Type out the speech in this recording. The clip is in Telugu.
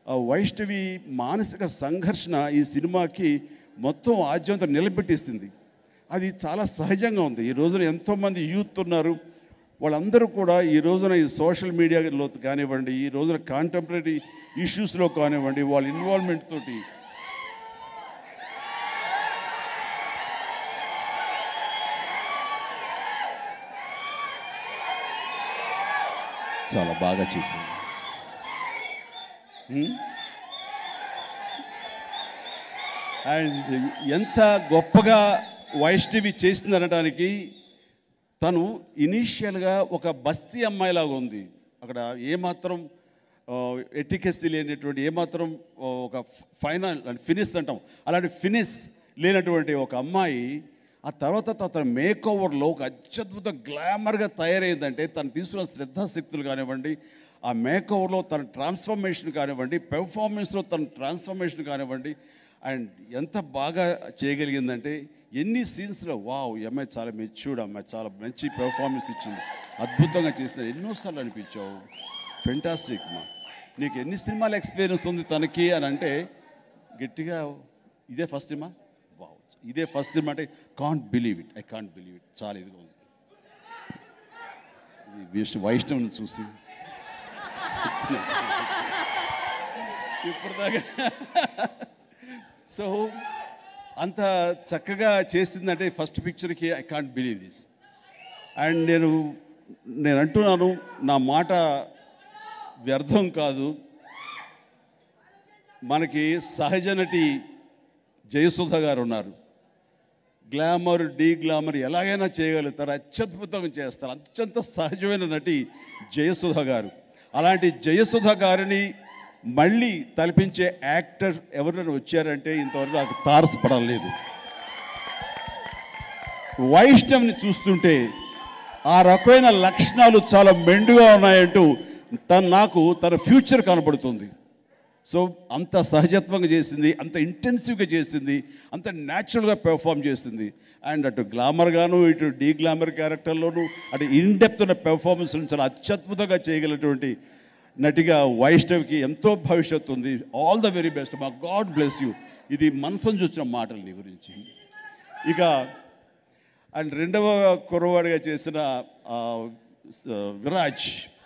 ఆ వైష్ణవి మానసిక సంఘర్షణ ఈ సినిమాకి మొత్తం ఆద్యంతం నిలబెట్టేసింది అది చాలా సహజంగా ఉంది ఈ రోజున ఎంతోమంది యూత్ ఉన్నారు వాళ్ళందరూ కూడా ఈ రోజున ఈ సోషల్ మీడియాలో కానివ్వండి ఈ రోజున కాంటెంపరీ ఇష్యూస్లో కానివ్వండి వాళ్ళ ఇన్వాల్వ్మెంట్ తోటి చాలా బాగా చేసింది అండ్ ఎంత గొప్పగా వైష్ణవి చేసింది అనడానికి తను ఇనీషియల్గా ఒక బస్తీ అమ్మాయిలాగా ఉంది అక్కడ ఏమాత్రం ఎటికెస్సీ లేనటువంటి ఏమాత్రం ఆ, ఒక ఫైనల్ ఫినిష్ అంటాం అలాంటి ఫినిష్ లేనటువంటి ఒక అమ్మాయి ఆ తర్వాత తన మేక్ ఓవర్లో ఒక అత్యద్భుత గ్లామర్గా తయారైందంటే తను తీసుకున్న శ్రద్ధాశక్తులు కానివ్వండి ఆ మేక్ ఓవర్లో తన ట్రాన్స్ఫర్మేషన్ కానివ్వండి పెర్ఫార్మెన్స్లో తన ట్రాన్స్ఫర్మేషన్ కానివ్వండి అండ్ ఎంత బాగా చేయగలిగిందంటే ఎన్ని సీన్స్లో వావ్ ఈ అమ్మాయి చాలా మెచ్యూర్డ్ అమ్మాయి చాలా మంచి పెర్ఫార్మెన్స్ ఇచ్చింది అద్భుతంగా చేసిన ఎన్నోసార్లు అనిపించావు ఫెంటాస్టిక్ మా నీకు ఎన్ని సినిమాల ఎక్స్పీరియన్స్ ఉంది తనకి అని అంటే గట్టిగా ఇదే ఫస్ట్ సినిమా వావ్ ఇదే ఫస్ట్ సినిమా అంటే can't believe it I can't believe it చాలా ఇదిగా ఉంది ఇది విష్ణు వైష్ణవుని చూసి ఇప్పటిదాకా సో అంత చక్కగా చేసిందంటే ఫస్ట్ పిక్చర్కి I can't believe this and నేను నేను అంటున్నాను నా మాట వ్యర్థం కాదు మనకి సహజ నటి జయసుధ గారు ఉన్నారు గ్లామర్ డీ గ్లామర్ ఎలాగైనా చేయగలుగుతారు అత్యద్భుతంగా చేస్తారు అత్యంత సహజమైన నటి జయసుధ గారు అలాంటి జయసుధ గారిని మళ్ళీ తలపించే యాక్టర్ ఎవరైనా వచ్చారంటే ఇంతవరకు నాకు తారసపడలేదు వైష్ణవ్ని చూస్తుంటే ఆ రకమైన లక్షణాలు చాలా మెండుగా ఉన్నాయంటూ తను నాకు తన ఫ్యూచర్ కనబడుతుంది సో అంత సహజత్వంగా చేసింది అంత ఇంటెన్సివ్గా చేసింది అంత న్యాచురల్గా పెర్ఫామ్ చేసింది అండ్ అటు గ్లామర్ గాను ఇటు డీ గ్లామర్ క్యారెక్టర్లోను అటు ఇన్ డెప్త్ ఉన్న పెర్ఫార్మెన్స్ చాలా అత్యద్భుతంగా చేయగలిగినటువంటి నటిగా వైష్ణవ్కి ఎంతో భవిష్యత్తు ఉంది ఆల్ ద వెరీ బెస్ట్ మా గాడ్ బ్లెస్ యూ ఇది మనసును చూసిన మాటలు నీ గురించి ఇక అండ్ రెండవ కుర్రవాడిగా చేసిన ఆ, స- విరాజ్